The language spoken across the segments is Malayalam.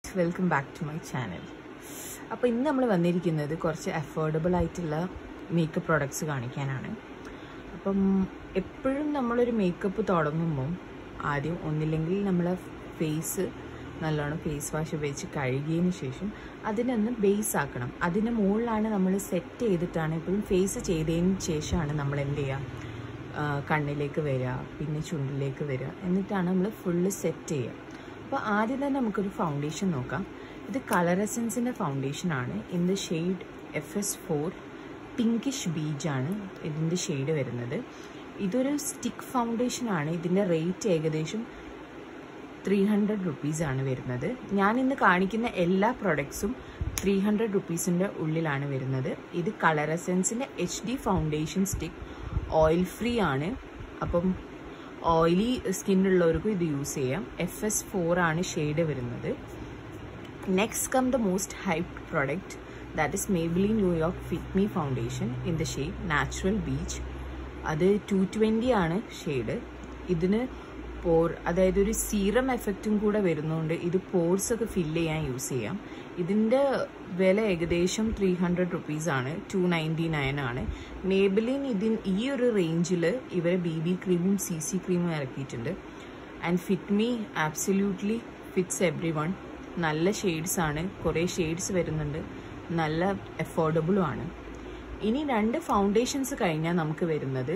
welcome back to my channel അപ്പോൾ ഇന്ന് നമ്മൾ വന്നിരിക്കുന്നത് കുറച്ച് അഫോർഡബിൾ ആയിട്ടുള്ള മേക്കപ്പ് പ്രോഡക്ട്സ് കാണിക്കാനാണ് അപ്പം എപ്പോഴും നമ്മളൊരു മേക്കപ്പ് തുടങ്ങുമ്പം ആദ്യം ഒന്നില്ലെങ്കിൽ നമ്മളെ ഫേസ് നല്ലോണം ഫേസ് വാഷ് ഉപയോഗിച്ച് കഴുകിയതിന് ശേഷം അതിനൊന്ന് ബേസ് ആക്കണം അതിന് മുകളിലാണ് നമ്മൾ സെറ്റ് ചെയ്തിട്ടാണ് എപ്പോഴും ഫേസ് ചെയ്തതിന് ശേഷമാണ് നമ്മൾ എന്ത് ചെയ്യുക ആ, കണ്ണിലേക്ക് വരിക പിന്നെ ചുണ്ടിലേക്ക് വരിക എന്നിട്ടാണ് നമ്മൾ ഫുള്ള് സെറ്റ് ചെയ്യുക അപ്പോൾ ആദ്യം തന്നെ നമുക്കൊരു ഫൗണ്ടേഷൻ നോക്കാം ഇത് കളർ എസൻസിൻ്റെ ഫൗണ്ടേഷനാണ് in the shade F S four pinkish ബീജാണ് ഇതിൻ്റെ ഷെയ്ഡ് വരുന്നത് ഇതൊരു സ്റ്റിക്ക് ഫൗണ്ടേഷനാണ് ഇതിൻ്റെ റേറ്റ് ഏകദേശം ത്രീ ഹൺഡ്രഡ് റുപ്പീസാണ് വരുന്നത് ഞാൻ ഇന്ന് കാണിക്കുന്ന എല്ലാ പ്രൊഡക്ട്സും ത്രീ ഹൺഡ്രഡ് റുപ്പീസിൻ്റെ ഉള്ളിലാണ് വരുന്നത് ഇത് കളർ എസെൻസിൻ്റെ H D foundation stick oil free ആണ് അപ്പം ഓയിലി സ്കിന്നുള്ളവർക്കും ഇത് യൂസ് ചെയ്യാം എഫ് എസ് ഫോർ ആണ് ഷെയ്ഡ് വരുന്നത് next come the most hyped product that is Maybelline New York fit me foundation in the shade natural beige അത് ടു ട്വൻറ്റി ആണ് ഷെയ്ഡ് ഇതിന് പോർ അതായത് ഒരു സീറം എഫക്റ്റും കൂടെ വരുന്നതുകൊണ്ട് ഇത് പോർസ് ഒക്കെ ഫില്ല് ചെയ്യാൻ യൂസ് ചെയ്യാം ഇതിൻ്റെ വില ഏകദേശം ത്രീ ഹൺഡ്രഡ് റുപ്പീസാണ് ടു നയൻറ്റി നയൻ ആണ് മേബിലിൻ ഇതിൻ ഈ ഒരു റേഞ്ചിൽ ഇവർ ബി ബി ക്രീമും സി സി ക്രീമും ഇറക്കിയിട്ടുണ്ട് and fit me absolutely fits everyone നല്ല ഷെയ്ഡ്സ് ആണ് കുറേ ഷെയ്ഡ്സ് വരുന്നുണ്ട് നല്ല അഫോർഡബിളും ആണ് ഇനി രണ്ട് ഫൗണ്ടേഷൻസ് കഴിഞ്ഞാൽ നമുക്ക് വരുന്നത്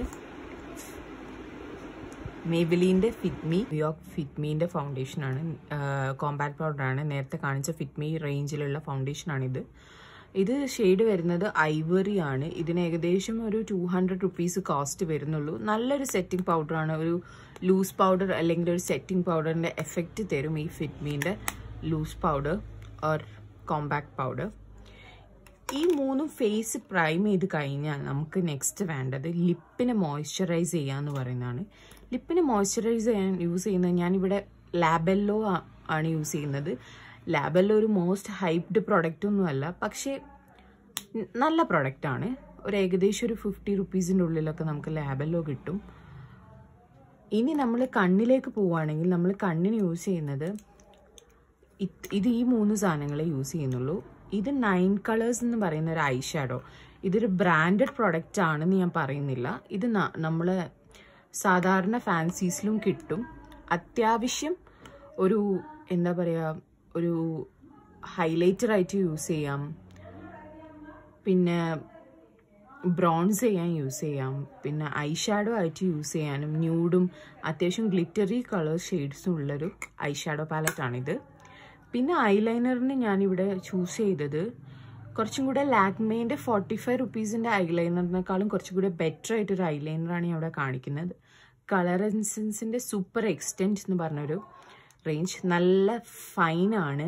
മേബിലിൻ്റെ ഫിറ്റ്മി ന്യൂയോർക്ക് ഫിറ്റ്മീൻ്റെ ഫൗണ്ടേഷനാണ് കോമ്പാക്ട് പൗഡറാണ് നേരത്തെ കാണിച്ച ഫിറ്റ്മി റേഞ്ചിലുള്ള ഫൗണ്ടേഷനാണിത് ഇത് ഷെയ്ഡ് വരുന്നത് ഐവറി ആണ് ഇതിന് ഏകദേശം ഒരു ടു ഹൺഡ്രഡ് റുപ്പീസ് കോസ്റ്റ് വരുന്നുള്ളൂ നല്ലൊരു സെറ്റിംഗ് പൗഡറാണ് ഒരു ലൂസ് പൗഡർ അല്ലെങ്കിൽ ഒരു സെറ്റിംഗ് പൗഡറിൻ്റെ എഫക്റ്റ് തരും ഈ ഫിറ്റ്മീൻ്റെ loose powder or compact powder ഈ മൂന്നും ഫേസ് പ്രൈം ചെയ്ത് കഴിഞ്ഞാൽ നമുക്ക് നെക്സ്റ്റ് വേണ്ടത് ലിപ്പിനെ മോയ്സ്ചറൈസ് ചെയ്യുക എന്ന് പറയുന്നതാണ് ലിപ്പിനെ മോയ്സ്ചറൈസ് ചെയ്യാൻ യൂസ് ചെയ്യുന്നത് ഞാനിവിടെ ലാബെല്ലോ ആണ് യൂസ് ചെയ്യുന്നത് ലാബെല്ലോ ഒരു മോസ്റ്റ് ഹൈപ്ഡ് പ്രൊഡക്റ്റ് ഒന്നുമല്ല പക്ഷേ ന- നല്ല പ്രൊഡക്റ്റാണ് ഒരു ഏകദേശം ഒരു ഫിഫ്റ്റി റുപ്പീസിൻ്റെ ഉള്ളിലൊക്കെ നമുക്ക് ലാബെല്ലോ കിട്ടും ഇനി നമ്മൾ കണ്ണിലേക്ക് പോവുകയാണെങ്കിൽ നമ്മൾ കണ്ണിന് യൂസ് ചെയ്യുന്നത് ഇത് ഇത് ഈ മൂന്ന് സാധനങ്ങളെ യൂസ് ചെയ്യുന്നുള്ളൂ ഇത് നയൻ കളേഴ്സ് എന്ന് പറയുന്ന ഒരു ഐ ഷാഡോ ഇതൊരു ബ്രാൻഡഡ് പ്രൊഡക്റ്റ് ആണെന്ന് ഞാൻ പറയുന്നില്ല ഇത് നമ്മൾ സാധാരണ ഫാൻസീസിലും കിട്ടും അത്യാവശ്യം ഒരു എന്താ പറയുക ഒരു ഹൈലൈറ്റർ ആയിട്ട് യൂസ് ചെയ്യാം പിന്നെ ബ്രോൺസ് ചെയ്യാൻ യൂസ് ചെയ്യാം പിന്നെ ഐ ഷാഡോ ആയിട്ട് യൂസ് ചെയ്യാനും ന്യൂഡും അത്യാവശ്യം ഗ്ലിറ്ററി കളർ ഷെയ്ഡ്സും ഉള്ളൊരു ഐ ഷാഡോ പാലറ്റാണിത് പിന്നെ ഐലൈനറിന് ഞാനിവിടെ ചൂസ് ചെയ്തത് കുറച്ചും കൂടെ ലാക്മേൻ്റെ ഫോർട്ടി ഫൈവ് റുപ്പീസിൻ്റെ ഐലൈനറിനേക്കാളും കുറച്ചും കൂടെ ബെറ്റർ ആയിട്ടൊരു ഐലൈനറാണ് ഞാൻ ഇവിടെ കാണിക്കുന്നത് കളർ എൻസെൻസിൻ്റെ സൂപ്പർ എക്സ്റ്റെൻറ്റ് എന്ന് പറഞ്ഞൊരു റേഞ്ച് നല്ല ഫൈനാണ്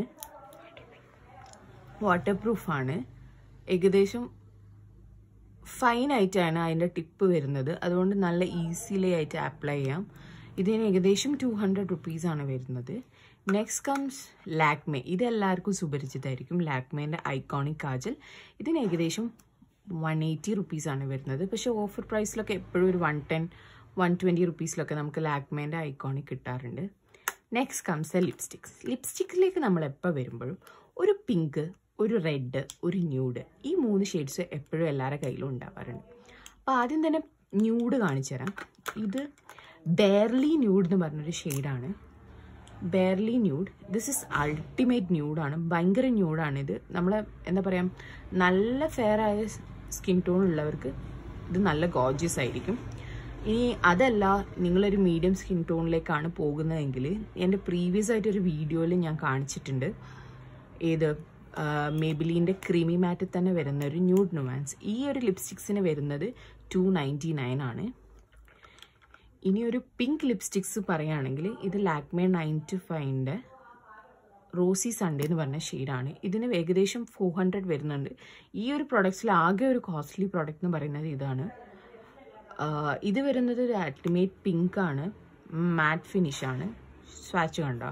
വാട്ടർ പ്രൂഫാണ് ഏകദേശം ഫൈൻ ആയിട്ടാണ് അതിൻ്റെ ടിപ്പ് വരുന്നത് അതുകൊണ്ട് നല്ല ഈസിലി ആയിട്ട് അപ്ലൈ ചെയ്യാം ഇതിന് ഏകദേശം ടു ഹൺഡ്രഡ് റുപ്പീസാണ് വരുന്നത് നെക്സ്റ്റ് കംസ് ലാക്മേ ഇത് എല്ലാവർക്കും സുപരിചിതമായിരിക്കും ലാക്മേൻ്റെ ഐക്കോണിക് കാജൽ ഇതിന് ഏകദേശം വൺ എയ്റ്റി റുപ്പീസാണ് വരുന്നത് പക്ഷേ ഓഫർ പ്രൈസിലൊക്കെ എപ്പോഴും ഒരു വൺ ടെൻ വൺ ട്വൻറ്റി റുപ്പീസിലൊക്കെ നമുക്ക് ലാക്മേൻ്റെ ഐക്കോണിക് കിട്ടാറുണ്ട് നെക്സ്റ്റ് കംസ് ലിപ്സ്റ്റിക്സ് ലിപ്സ്റ്റിക്കിലേക്ക് നമ്മൾ എപ്പോൾ വരുമ്പോഴും ഒരു പിങ്ക് ഒരു റെഡ് ഒരു ന്യൂഡ് ഈ മൂന്ന് ഷെയ്ഡ്സ് എപ്പോഴും എല്ലാവരുടെ കയ്യിലും ഉണ്ടാവാറുണ്ട് അപ്പോൾ ആദ്യം തന്നെ ന്യൂഡ് കാണിച്ചു തരാം ഇത് ബെയർലി ന്യൂഡ് എന്ന് പറഞ്ഞൊരു ഷെയ്ഡാണ് barely nude this is ultimate ന്യൂഡാണ് ഭയങ്കര ന്യൂഡാണ് ഇത് നമ്മളെ എന്താ പറയുക നല്ല ഫെയർ ആയ സ്കിൻ ടോൺ ഉള്ളവർക്ക് ഇത് നല്ല ഗോർജിയസ് ആയിരിക്കും ഇനി അതല്ല നിങ്ങളൊരു മീഡിയം സ്കിൻ ടോണിലേക്കാണ് പോകുന്നതെങ്കിൽ എൻ്റെ പ്രീവിയസ് ആയിട്ടൊരു വീഡിയോയിൽ ഞാൻ കാണിച്ചിട്ടുണ്ട് ഏത് മേബിലീൻ്റെ ക്രീമി മാറ്റിൽ തന്നെ വരുന്ന ഒരു ന്യൂഡ് നുവാൻസ് ഈ ഒരു ലിപ്സ്റ്റിക്സിന് വരുന്നത് ടു നയൻറ്റി നയൻ ആണ് ഇനി ഒരു പിങ്ക് ലിപ്സ്റ്റിക്സ് പറയുകയാണെങ്കിൽ ഇത് ലാക്മേ നയൻ ടു ഫൈവിൻ്റെ റോസി സൺഡേ എന്ന് പറഞ്ഞ ഷെയ്ഡാണ് ഇതിന് ഏകദേശം ഫോർ ഹൺഡ്രഡ് വരുന്നുണ്ട് ഈ ഒരു പ്രൊഡക്ട്സിൽ ആകെ ഒരു കോസ്റ്റ്ലി പ്രോഡക്റ്റ് എന്ന് പറയുന്നത് ഇതാണ് ആഹ് ഇത് വരുന്നത് ഒരു അൾട്ടിമേറ്റ് പിങ്ക് ആണ് മാറ്റ് ഫിനിഷ് ആണ് സ്വാച്ച് കണ്ടോ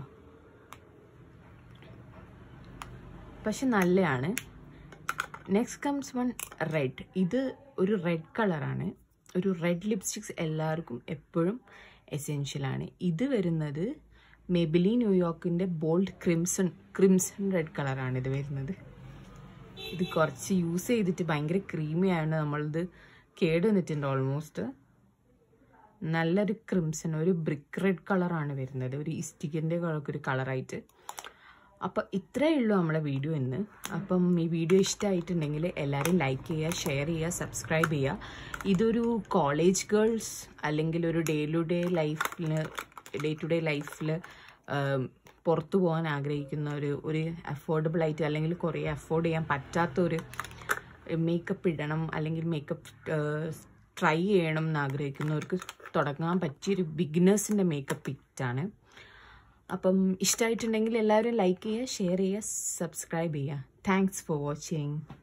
പക്ഷെ നല്ലതാണ് നെക്സ്റ്റ് കംസ് വൺ റെഡ് ഇത് ഒരു റെഡ് കളറാണ് ഒരു റെഡ് ലിപ്സ്റ്റിക്സ് എല്ലാവർക്കും എപ്പോഴും എസെൻഷ്യലാണ് ഇത് വരുന്നത് മെബിലി ന്യൂയോർക്കിൻ്റെ ബോൾഡ് ക്രിംസൺ ക്രിംസൺ റെഡ് കളറാണ് ഇത് വരുന്നത് ഇത് കുറച്ച് യൂസ് ചെയ്തിട്ട് ഭയങ്കര ക്രീമി ആണ് നമ്മളിത് കേട് വന്നിട്ടുണ്ട് ഓൾമോസ്റ്റ് നല്ലൊരു ക്രിംസൺ ഒരു ബ്രിക്ക് റെഡ് കളറാണ് വരുന്നത് ഒരു ഇസ്റ്റിക്കിൻ്റെ ഒരു കളറായിട്ട് അപ്പോൾ ഇത്രയേ ഉള്ളൂ നമ്മളെ വീഡിയോ ഇന്ന് അപ്പം ഈ വീഡിയോ ഇഷ്ടമായിട്ടുണ്ടെങ്കിൽ എല്ലാവരും ലൈക്ക് ചെയ്യുക ഷെയർ ചെയ്യുക സബ്സ്ക്രൈബ് ചെയ്യുക ഇതൊരു കോളേജ് ഗേൾസ് അല്ലെങ്കിൽ ഒരു ഡേ ടു ഡേ ലൈഫിൽ ഡേ ടു ഡേ ലൈഫിൽ പുറത്തു പോകാൻ ആഗ്രഹിക്കുന്ന ഒരു ഒരു അഫോർഡബിൾ ആയിട്ട് അല്ലെങ്കിൽ കുറേ അഫോർഡ് ചെയ്യാൻ പറ്റാത്ത ഒരു മേക്കപ്പ് ഇടണം അല്ലെങ്കിൽ മേക്കപ്പ് ട്രൈ ചെയ്യണം എന്ന് ആഗ്രഹിക്കുന്നവർക്ക് തുടങ്ങാൻ പറ്റിയൊരു ബിഗിനേഴ്സിൻ്റെ മേക്കപ്പ് കിറ്റാണ് അപ്പം ഇഷ്ടമായിട്ടുണ്ടെങ്കിൽ എല്ലാവരും ലൈക്ക് ചെയ്യുക ഷെയർ ചെയ്യുക സബ്സ്ക്രൈബ് ചെയ്യുക താങ്ക്സ് ഫോർ വാച്ചിങ്